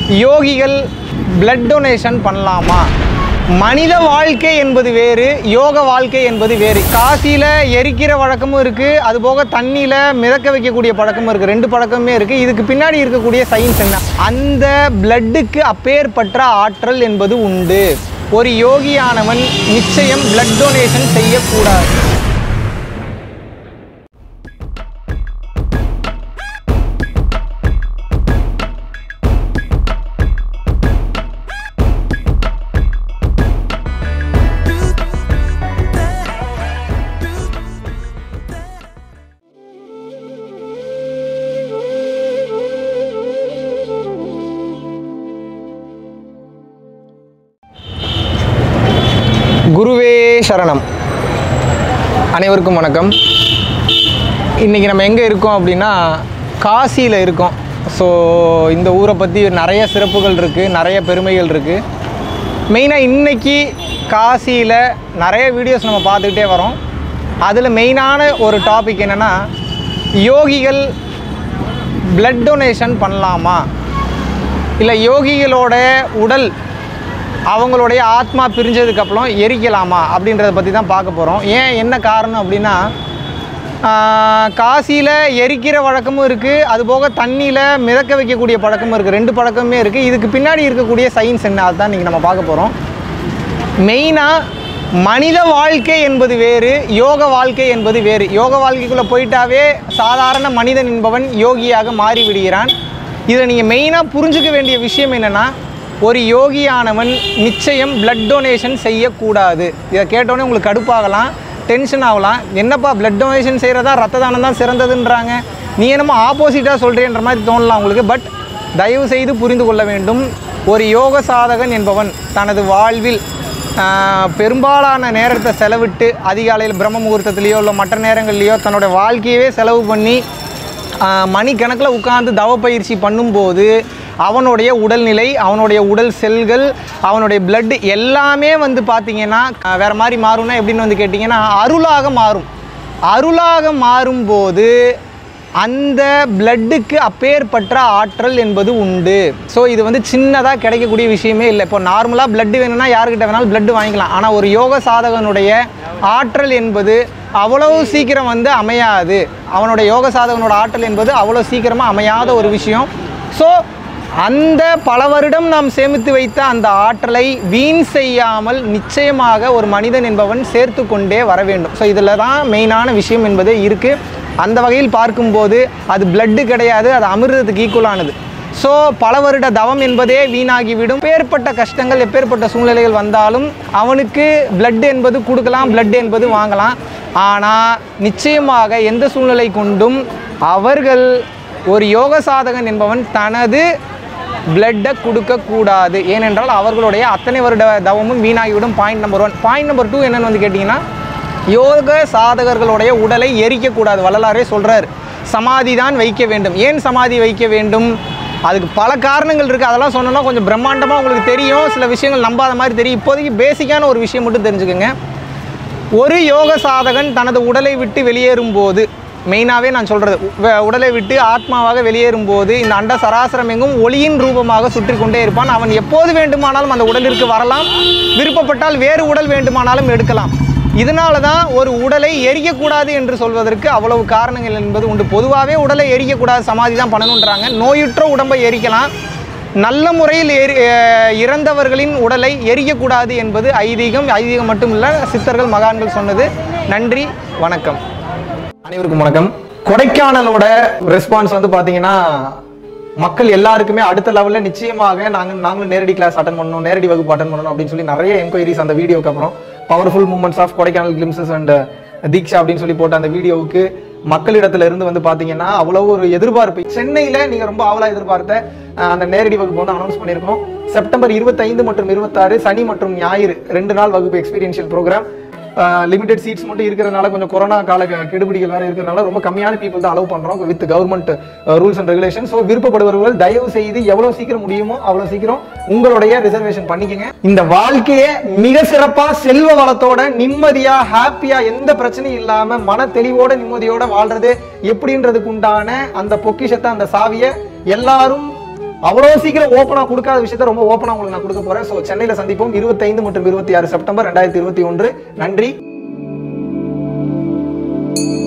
யோகிகள் blood donation பண்ணலாமா மனித வாழ்க்கை என்பது வேறு யோக வாழ்க்கை என்பது வேறு காசியில் எரிக்கிற வழக்கமும் இருக்குது அதுபோக தண்ணியில் மிதக்க வைக்கக்கூடிய பழக்கமும் இருக்குது ரெண்டு பழக்கமே இருக்குது இதுக்கு பின்னாடி இருக்கக்கூடிய சயின்ஸ் என்ன அந்த பிளட்டுக்கு அப்பேற்பட்ட ஆற்றல் என்பது உண்டு ஒரு யோகியானவன் நிச்சயம் பிளட் டொனேஷன் செய்யக்கூடாது குருவே சரணம் அனைவருக்கும் வணக்கம் இன்றைக்கி நம்ம எங்கே இருக்கோம் அப்படின்னா காசியில் இருக்கோம் ஸோ இந்த ஊரை பற்றி நிறைய சிறப்புகள் இருக்குது நிறைய பெருமைகள் இருக்குது மெயினாக இன்னைக்கு காசியில் நிறைய வீடியோஸ் நம்ம பார்த்துக்கிட்டே வரோம் அதில் மெயினான ஒரு டாபிக் என்னென்னா யோகிகள் பிளட் டொனேஷன் பண்ணலாமா இல்லை யோகிகளோட உடல் அவங்களுடைய ஆத்மா பிரிஞ்சதுக்கப்புறம் எரிக்கலாமா அப்படின்றத பற்றி தான் பார்க்க போகிறோம் ஏன் என்ன காரணம் அப்படின்னா காசியில் எரிக்கிற வழக்கமும் இருக்குது அதுபோக தண்ணியில் மிதக்க வைக்கக்கூடிய பழக்கமும் இருக்குது ரெண்டு பழக்கமே இருக்குது இதுக்கு பின்னாடி இருக்கக்கூடிய சயின்ஸ் என்ன அதுதான் இன்றைக்கி நம்ம பார்க்க போகிறோம் மெயினாக மனித வாழ்க்கை என்பது வேறு யோக வாழ்க்கை என்பது வேறு யோக வாழ்க்கைக்குள்ளே போயிட்டாவே சாதாரண மனிதன் என்பவன் யோகியாக மாறி விடுகிறான் இதில் நீங்கள் மெயினாக புரிஞ்சுக்க வேண்டிய விஷயம் என்னென்னா ஒரு யோகியானவன் நிச்சயம் பிளட் டொனேஷன் செய்யக்கூடாது இதை கேட்டோன்னே உங்களுக்கு கடுப்பாகலாம் டென்ஷன் ஆகலாம் என்னப்பா பிளட் டொனேஷன் செய்கிறதா ரத்த தானம் தான் சிறந்ததுன்றாங்க நீ என்னமோ ஆப்போசிட்டாக சொல்கிறேன்ற மாதிரி தோணலாம் உங்களுக்கு பட் தயவு செய்து புரிந்து கொள்ள வேண்டும் ஒரு யோக சாதகன் என்பவன் தனது வாழ்வில் ஆஹ், பெரும்பாலான நேரத்தை செலவிட்டு அதிகாலையில் பிரம்ம முகூர்த்தத்துலேயோ இல்லை மற்ற நேரங்கள்லையோ தன்னோட வாழ்க்கையவே செலவு பண்ணி ஆஹ், மணிக்கணக்கில் உட்கார்ந்து தவ பயிற்சி பண்ணும்போது அவனுடைய உடல்நிலை அவனுடைய உடல் செல்கள் அவனுடைய blood எல்லாமே வந்து பார்த்திங்கன்னா ஆஹ், வேற மாதிரி மாறும்னா எப்படின்னு வந்து கேட்டிங்கன்னா அருளாக மாறும் அருளாக மாறும்போது அந்த பிளட்டுக்கு அப்பேற்பட்ட ஆற்றல் என்பது உண்டு ஸோ இது வந்து சின்னதாக கிடைக்கக்கூடிய விஷயமே இல்லை இப்போ நார்மலாக பிளட் வேணும்னா யாருக்கிட்ட வேணாலும் பிளட் வாங்கிக்கலாம் ஆனால் ஒரு யோக சாதகனுடைய ஆற்றல் என்பது அவ்வளவு சீக்கிரம் வந்து அமையாது அவனுடைய யோக சாதகனோட ஆற்றல் என்பது அவ்வளோ சீக்கிரமாக அமையாத ஒரு விஷயம் ஸோ அந்த பல வருடம் நாம் சேமித்து வைத்த அந்த ஆற்றலை வீண் செய்யாமல் நிச்சயமாக ஒரு மனிதன் என்பவன் சேர்த்து கொண்டே வர வேண்டும் ஸோ இதில் தான் மெயினான விஷயம் என்பது இருக்குது அந்த வகையில் பார்க்கும்போது அது பிளட்டு கிடையாது அது அமிர்தத்துக்கு ஈக்குவலானது ஸோ பல வருட தவம் என்பதே வீணாகிவிடும் எப்பேற்பட்ட கஷ்டங்கள் எப்பேற்பட்ட சூழ்நிலைகள் வந்தாலும் அவனுக்கு பிளட் என்பது கொடுக்கலாம் பிளட் என்பது வாங்கலாம் ஆனால் நிச்சயமாக எந்த சூழ்நிலை கொண்டும் அவர்கள் ஒரு யோக சாதகன் என்பவன் தனது பிளட்டை கொடுக்கக்கூடாது ஏனென்றால் அவர்களுடைய அத்தனை வருட தவமும் வீணாகிவிடும் point number one point number two என்னன்னு வந்து கேட்டிங்கன்னா யோக சாதகர்களுடைய உடலை எரிக்கக்கூடாது வள்ளலாரே சொல்கிறார் சமாதி தான் வைக்க வேண்டும் ஏன் சமாதி வைக்க வேண்டும் அதுக்கு பல காரணங்கள் இருக்குது அதெல்லாம் சொன்னோன்னா கொஞ்சம் பிரம்மாண்டமாக உங்களுக்கு தெரியும் சில விஷயங்கள் நம்பாத மாதிரி தெரியும் இப்போதைக்கு பேசிக்கான ஒரு விஷயம் மட்டும் தெரிஞ்சுக்கோங்க ஒரு யோக சாதகன் தனது உடலை விட்டு வெளியேறும் போது மெயினாகவே நான் சொல்கிறது உடலை விட்டு ஆத்மாவாக வெளியேறும் போது இந்த அண்ட சராசரம் எங்கும் ஒளியின் ரூபமாக சுற்றி கொண்டே இருப்பான் அவன் எப்போது வேண்டுமானாலும் அந்த உடலிற்கு வரலாம் விருப்பப்பட்டால் வேறு உடல் வேண்டுமானாலும் எடுக்கலாம் இதனால தான் ஒரு உடலை எரிக்கக்கூடாது என்று சொல்வதற்கு அவ்வளவு காரணங்கள் என்பது உண்டு பொதுவாகவே உடலை எரிக்கக்கூடாது சமாதி தான் பண்ணணுன்றாங்க நோயுற்ற உடம்பை எரிக்கலாம் நல்ல முறையில் எரி அஹ் இறந்தவர்களின் உடலை எரியக்கூடாது என்பது ஐதீகம் ஐதீகம் மட்டுமில்ல சித்தர்கள் மகான்கள் சொன்னது நன்றி வணக்கம் அனைவருக்கும் வணக்கம் கொடைக்கானலோட ரெஸ்பான்ஸ் வந்து பாத்தீங்கன்னா மக்கள் எல்லாருக்குமே அடுத்த லெவல்ல நிச்சயமாக நாங்க நாங்களும் நேரடி கிளாஸ் அட்டன் பண்ணணும் நேரடி வகுப்பு அட்டன் பண்ணணும் அப்படின்னு சொல்லி நிறைய என்கொயரிஸ் அந்த வீடியோக்கு அப்புறம் powerful moments of Kodaikanal glimpses and Deeksha அப்படின்னு சொல்லி போட்ட அந்த வீடியோவுக்கு மக்களிடத்துல இருந்து வந்து பாத்தீங்கன்னா அவ்வளவு ஒரு எதிர்பார்ப்பு சென்னையில நீங்க ரொம்ப ஆவலா எதிர்பார்த்த அஹ், அந்த நேரடி வகுப்பு வந்து அனௌன்ஸ் பண்ணியிருக்கோம் செப்டம்பர் 25 மற்றும் இருபத்தாறு சனி மற்றும் ஞாயிறு ரெண்டு நாள் வகுப்பு எக்ஸ்பீரியன்ஷியல் ப்ரோக்ராம் லிமிடெட் சீட்ஸ் மட்டும் இருக்கிறனால கொஞ்சம் கொரோனா கால கெ- கெடுபிடிகள் வேற இருக்கிறனால ரொம்ப கம்மியான பீப்புள் தான் அலோவ் பண்றோம் with government rules and regulation so விருப்பப்படுபவர்கள் தயவு செய்து எவ்வளவு சீக்கிரம் முடியுமோ அவ்வளவு சீக்கிரம் உங்களுடைய ரிசர்வேஷன் பண்ணிக்கங்க இந்த வாழ்க்கையை மிக சிறப்பா செல்வ வளத்தோட நிம்மதியா ஹாப்பியா எந்த பிரச்சனையும் இல்லாம மன தெளிவோட நிம்மதியோட வாழ்றது எப்படின்றதுக்கு உண்டான அந்த பொக்கிஷத்தை அந்த சாவியை எல்லாரும் அவ்வளோ சீக்கிரம் ஓப்பனாக கொடுக்காத விஷயத்த ரொம்ப ஓப்பனாக உங்களுக்கு நான் கொடுக்க போறேன் ஸோ சென்னையில் சந்திப்போம் இருபத்தைந்து மற்றும் இருபத்தி ஆறு செப்டம்பர் ரெண்டாயிரத்தி இருபத்தி ஒன்று நன்றி